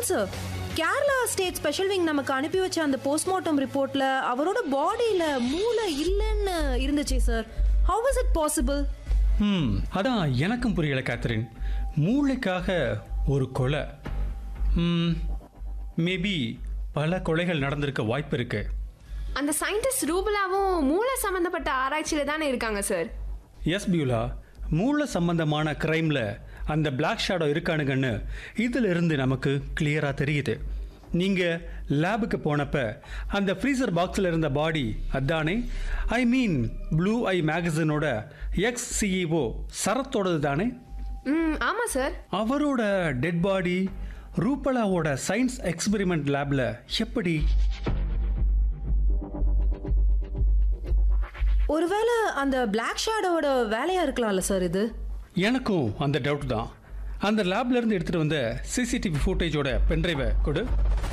come on sir Kerala state special wing நமக்கு அனுப்பி வச்ச அந்த போஸ்ட்மார்ட்டம் ரிப்போர்ட்ல அவரோட பாடியில மூளை இல்லைன்னு இருந்துச்சே sir how is it possible ம் அதான் எனக்கும் புரியல கேத்ரின் மூளைக்காக ஒரு கொலை மேபி பல கொலைகள் நடந்திருக்க வாய்ப்பு இருக்கு அந்த சயின்டிஸ்ட் ரூபலாவும் மூளை சம்பந்தப்பட்ட ஆராய்ச்சியில தானே இருக்காங்க சார் எஸ் பியூலா மூளை சம்பந்தமான கிரைம்ல அந்த பிளாக் ஷேடோ இருக்கானுங்கன்னு இதுல இருந்து நமக்கு கிளியரா தெரியுது நீங்க லேபுக்கு போனப்ப அந்த ஃப்ரீசர் பாக்ஸில் இருந்த பாடி அதானே ஐ மீன் ப்ளூ ஐ மேகசினோட எக்ஸ் சிஇஓ சரத்தோடது தானே ம் ஆமா சார் அவரோட டெட் பாடி ரூபலாவோட சயின்ஸ் எக்ஸ்பெரிமெண்ட் லேப்ல எப்படி ஒருவேளை அந்த பிளாக் ஷேடோட வேலையா இருக்கலாம்ல சார் இது எனக்கும் அந்த டவுட் தான் அந்த லேப்ல இருந்து எடுத்துட்டு வந்த சிசிடிவி ஃபுட்டேஜோட பென்ட்ரைவை கொடு